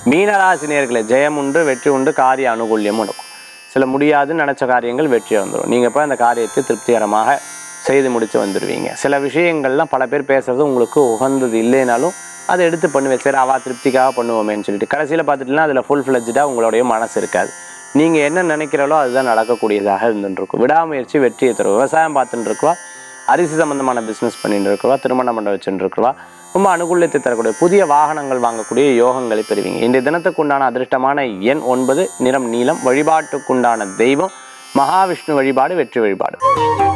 மீனராசினியர்களை ஜெயம் உண்டு வெற்றி உண்டு காரிய அனுகூல்யமும் இருக்கும் சில முடியாதுன்னு நினச்ச காரியங்கள் வெற்றி வந்துடும் நீங்கள் போய் அந்த காரியத்தை திருப்திகரமாக செய்து முடித்து வந்துடுவீங்க சில விஷயங்கள்லாம் பல பேர் பேசுறது உங்களுக்கு உகந்தது இல்லைனாலும் அதை எடுத்து பண்ணுவேன் சரி அவா திருப்திக்காக பண்ணுவோமேன்னு சொல்லிட்டு கடைசியில் பார்த்துட்டுனா அதில் ஃபுல் ஃப்ளெஜ்டாக உங்களுடைய மனசு இருக்காது நீங்கள் என்ன நினைக்கிறீங்களோ அதுதான் நடக்கக்கூடியதாக இருந்துருக்கும் விடாமுயற்சி வெற்றியை தரும் விவசாயம் பார்த்துட்டு இருக்கவா அரிசி சம்பந்தமான பிஸ்னஸ் பண்ணிட்டு இருக்கவா திருமணம் பண்ண வச்சுட்டு இருக்கவா ரொம்ப அனுகூலத்தை தரக்கூடிய புதிய வாகனங்கள் வாங்கக்கூடிய யோகங்களை பெறுவீங்க இன்றைய தினத்துக்கு உண்டான அதிர்ஷ்டமான எண் ஒன்பது நிறம் நீலம் வழிபாட்டுக்குண்டான தெய்வம் மகாவிஷ்ணு வழிபாடு வெற்றி வழிபாடு